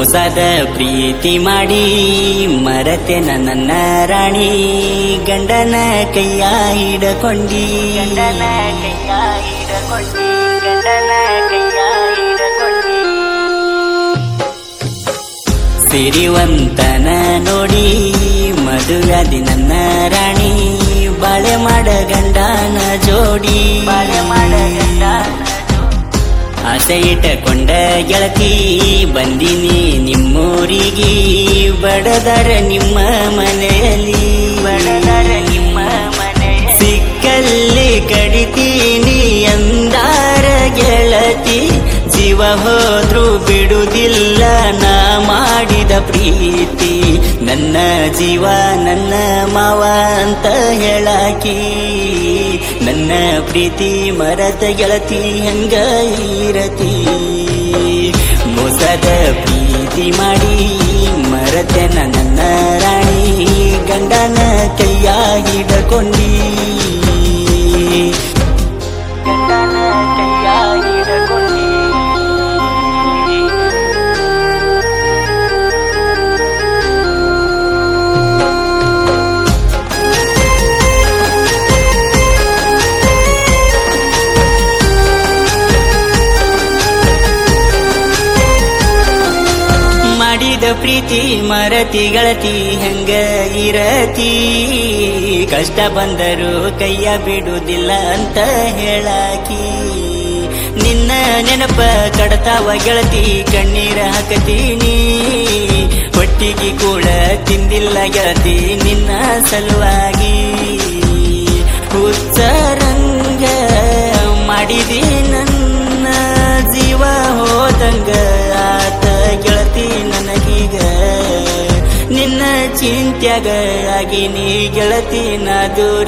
ಮೋಸದ ಪ್ರೀತಿ ಮಾಡಿ ಮರತೆ ನನ್ನ ರಾಣಿ ಗಂಡನ ಕೈಯ ಹಿಡಕೊಂಡಿ ಗಂಡನ ಕೈಯ ಹಿಡಕೊಂಡಿ ಗಂಡನ ಕೈಯ ಹಿಡಕೊಂಡಿ ಸಿರಿವಂತನ ನೋಡಿ ಮದುವ್ಯಾದಿ ನನ್ನ ರಾಣಿ ಬಾಳೆ ಮಾಡ ಗಂಡನ ಜೋಡಿ ಬಾಳೆ ಮಾಡ ಗಂಡನ ಆಸೆ ಇಟ್ಟಕೊಂಡ ಗೆಳತಿ ಬಂದಿನಿ ನಿಮ್ಮೂರಿಗೆ ಬಡದರ ನಿಮ್ಮ ಮನೆಯಲ್ಲಿ ಬಡದರ ನಿಮ್ಮ ಮನೆ ಸಿಕ್ಕಲ್ಲಿ ಕಡಿತೀನಿ ಎಂದಾರ ಗೆಳತಿ ಜೀವ ಹೋದ್ರು ಬಿಡುವುದಿಲ್ಲ ನಾ ಮಾಡಿದ ಪ್ರೀತಿ ನನ್ನ ಜೀವ ನನ್ನ ಮಾವ ಅಂತ ಹೇಳಾಕಿ ನನ್ನ ಪ್ರೀತಿ ಮರತ ಗೆಳತಿ ಹಂಗ ಇರತಿ ಮೋಸದ ಪ್ರೀತಿ ಮಾಡಿ ಮರತೆನ ನನ್ನ ರಾಣಿ ಗಂಡನ ಕೈಯ ಹಿಡಕೊಂಡಿ ಗಂಡನ ಕೈಯ ಹಿಡಕೊಂಡಿ ಮಾಡಿದ ಪ್ರೀತಿ ಮರತಿ ಗಳತಿ ಹೆಂಗ ಇರತಿ ಕಷ್ಟ ಬಂದರು ಕೈಯ ಬಿಡುವುದಿಲ್ಲ ಅಂತ ಹೇಳಾಕಿ ನಿನ್ನ ನೆನಪ ಕಡತಾವ ಗೆಳತಿ ಕಣ್ಣೀರ ಹಾಕತೀನಿ ಹೊಟ್ಟಿಗೆ ಕೂಡ ತಿಂದಿಲ್ಲ ಗೆಳತಿ ನಿನ್ನ ಸಲುವಾಗಿ ಹುಚ್ಚರಂಗ ಮಾಡಿದಿ ನನ್ನ ಜೀವ ಹೋದಂಗ ಆತ ಗೆಳತಿ ನನಗೀಗ ನಿನ್ನ ಚಿಂತ್ಯಾಗ ಆಗಿನಿ ಗೆಳತಿ ನಾ ದೂರ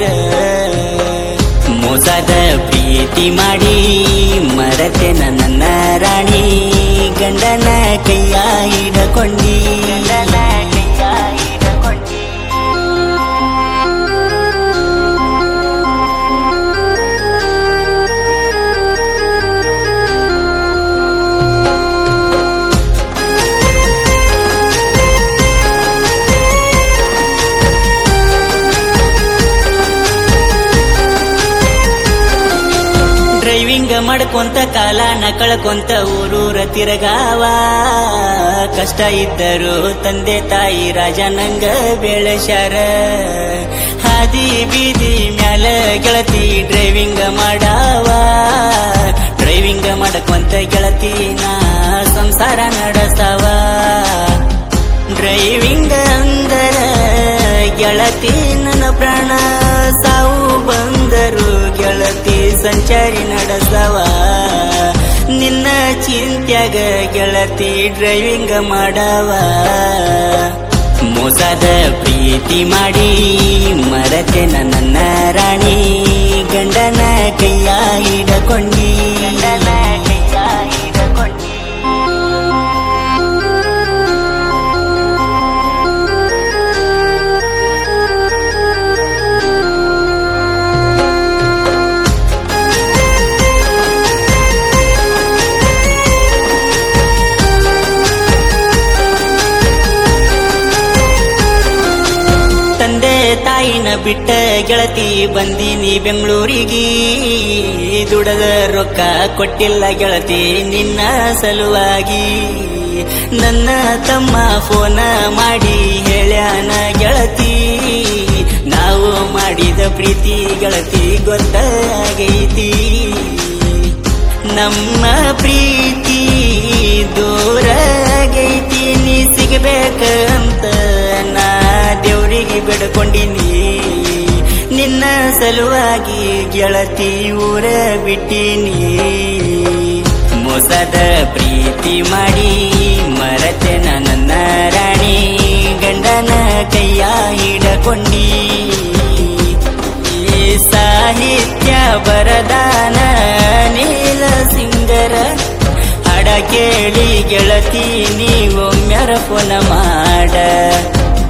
ಮೋಸದ ಪ್ರೀತಿ ಮಾಡಿ ಮರತೆ ನನ್ನ ರಾಣಿ ಗಂಡನ ಕೈಯ ಹಿಡಕೊಂಡಿ ಗಂಡನ ಕೈಯ ಹಿಡಕೊಂಡಿ ಡ್ರೈವಿಂಗ್ ಮಾಡ್ಕೊಂತ ಕಾಲನ ಕಳ್ಕೊಂತ ಊರೂರ ತಿರಗಾವ ಕಷ್ಟ ಇದ್ದರು ತಂದೆ ತಾಯಿ ರಾಜನಂಗ ಬೆಳೆಸ್ಯಾರ ಹಾದಿ ಬೀದಿ ಮ್ಯಾಲ ಗೆಳತಿ ಡ್ರೈವಿಂಗ್ ಮಾಡಾವ ಡ್ರೈವಿಂಗ್ ಮಾಡ್ಕೊಂತ ಗೆಳತಿ ನಾ ಸಂಸಾರ ನಡೆಸವ ಡ್ರೈವಿಂಗ್ ಅಂದರ ಗೆಳತಿ ನನ್ನ ಪ್ರಾಣ ಸಾವು ಬಂದರು ಗೆಳತಿ ಸಂಚಾರಿ ನಡೆಸವ ನಿನ್ನ ಚಿಂತ್ಯಾಗ ಗೆಳತಿ ಡ್ರೈವಿಂಗ್ ಮಾಡವ ಮೋಸದ ಪ್ರೀತಿ ಮಾಡಿ ಮರತೆ ನನ್ನ ರಾಣಿ ಗಂಡನ ಕೈಯ ಹಿಡಕೊಂಡಿ ಗಂಡನ ಕೈಯ ಹಿಡಕೊಂಡಿ ತಂದೆ ತಾಯಿನ ಬಿಟ್ಟ ಗೆಳತಿ ಬಂದೀನಿ ಬೆಂಗಳೂರಿಗೆ ದುಡದ ರೊಕ್ಕ ಕೊಟ್ಟಿಲ್ಲ ಗೆಳತಿ ನಿನ್ನ ಸಲುವಾಗಿ ನನ್ನ ತಮ್ಮ ಫೋನ ಮಾಡಿ ಹೇಳ್ಯಾನ ಗೆಳತಿ ನಾವು ಮಾಡಿದ ಪ್ರೀತಿ ಗೆಳತಿ ಗೊತ್ತಾಗೈತಿ ನಮ್ಮ ಪ್ರೀತಿ ದೂರ ಆಗೈತಿ ನೀ ಸಿಗಬೇಕಂತ ನಾ ದೇವ್ರಿಗೆ ಬೇಡ್ಕೊಂಡಿನಿ ನಿನ್ನ ಸಲುವಾಗಿ ಗೆಳತಿ ಊರ ಬಿಟ್ಟಿನಿ ಮೋಸದ ಪ್ರೀತಿ ಮಾಡಿ ಮರತೆ ನನ್ನ ರಾಣಿ ಗಂಡನ ಕೈಯ ಹಿಡಕೊಂಡಿ ಈ ಸಾಹಿತ್ಯ ಬರದಾನ ನೀಲ ಸಿಂಗರ ಹಾಡ ಕೇಳಿ ಗೆಳತಿ ನೀವೊಮ್ಮೆರ ಪುನ ಮಾಡ